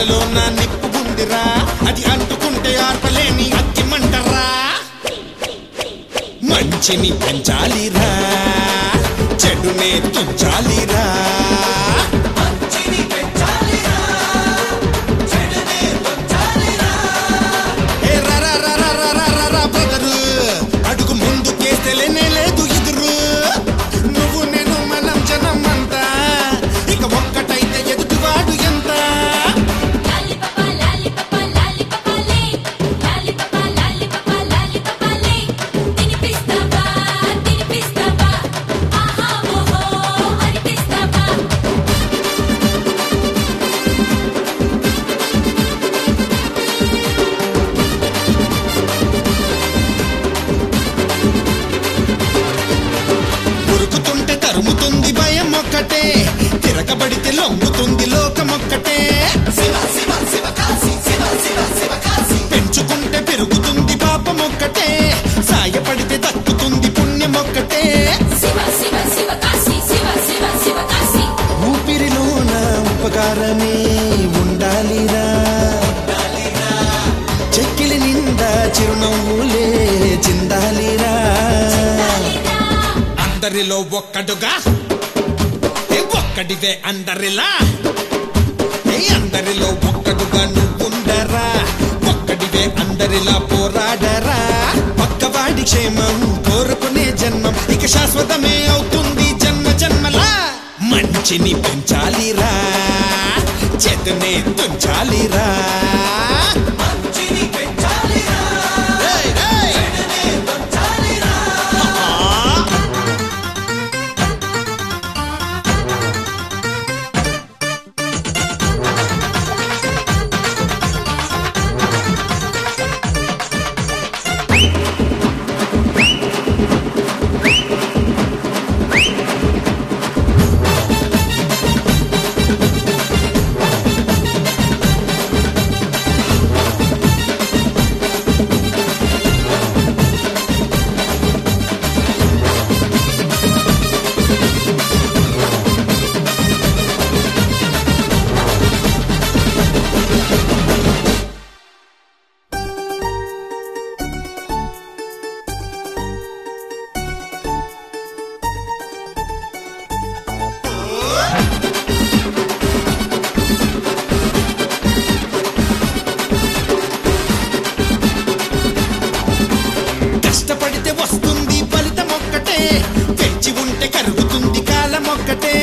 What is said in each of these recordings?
పులలో నా నిప్పు గుందిరా అది అంటుకుంటే ఆర్పలేని అగ్గి మంటరా మంచిని పెంచాలిరా చెడునే తుంచాలిరా ఏ రా రా రా రా రా రా రా రా బ్రదరు అడుగు ముందుకేస్తే లేనే లేదు ఎదురు నువ్వు నేను మనం జనం అంతా ఇక ఒక్కటైతే ఎదుటివాడు ఎంత లాలిపప లాలిపప లాలిపప లే లాలిపప లాలిపప లాలిపప లే తినిపిస్తావా తినిపిస్తావా ఆహా ఓహో అనిపిస్తావా ఉరుకుతుంటే తరుముతుంది భయం ఒక్కటే తిరగబడితే లొంగుతుంది లోకం ఒక్కటే పెంచుకుంటే పెరుగుతుంది పాపం ఒక్కటే సాయపడితే దక్కుతుంది పుణ్యం ఒక్కటే శివ శివ శివ కాశీ శివ శివ శివ కాశీ ఊపిరిలోన ఉపకారమే ఉండాలిరా చెక్కిలి నిండా చిరునవ్వులే చిందాలిరా లాలిరా అందరిలో ఒక్కడుగా ఏ ఒక్కడివే అందరిలా ఏ అందరిలో ఒక్కడుగా నువ్వుండరా ఒక్కడివే అందరిలా పోరాడరా పక్కవాడి క్షేమం కోరుకునే జన్మం ఇక శాశ్వతమే అవుతుంది జన్మ జన్మలా మంచిని పెంచాలిరా చెడునే తుంచాలిరా ఏయ్, ఏయ్! ఆ! కష్టపడితే వస్తుంది ఫలితం ఒక్కటే తెచ్చి ఉంటే కరుగుతుంది కాలం ఒక్కటే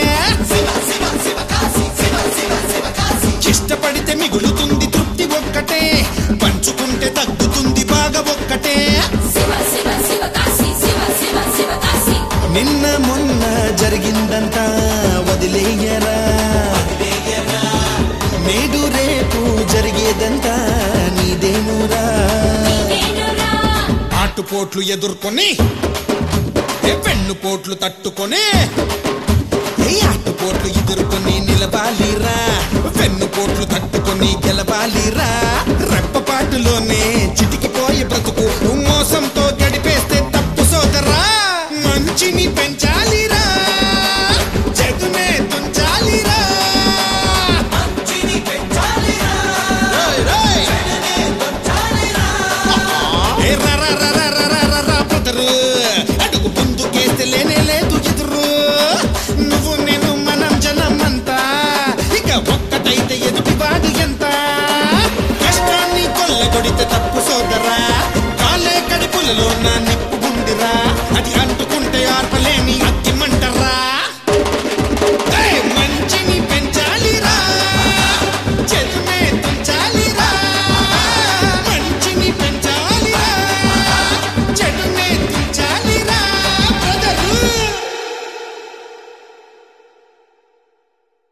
ఇష్టపడితే మిగులుతుంది తృప్తి ఒక్కటే పంచుకుంటే తగ్గుతుంది బాగా ఒక్కటే శివ శివ శివ కాశీ శివ శివ శివ కాశీ నిన్న మొన్న జరిగిందంతా వదిలేయరా నేడు రేపు జరిగేదంతా నీదేనురా వేణురా ఆటుపోట్లు ఎదుర్కొని ఏ వెన్నుపోట్లు తట్టుకొని ఏ ఆటుపోట్లు ఎదుర్కొని నిలవాలిరా వెన్నుపోట్లు తట్టుకొని గెలవాలిరా రెప్పపాటులోనే చిటికిపోయే బ్రతుకు మోసంతో గడిపేస్తే తప్పు సోదరా మంచిని పెంచాలిరా చెదునే తుంచాలిరా రేయ్, రేయ్. ఏ రా రా రా రా రా రా రా రా బ్రదరు. అడుగు ముందుకేస్తే లేనే లేదు ఎదురు నువ్వు నేను మనం జనం అంతా ఇక ఒక్కటైతే ఎదుటివాడు ఎంత కష్టాన్ని కొల్లగొడితే తప్పు సోదరా కాలే కడుపులలో నా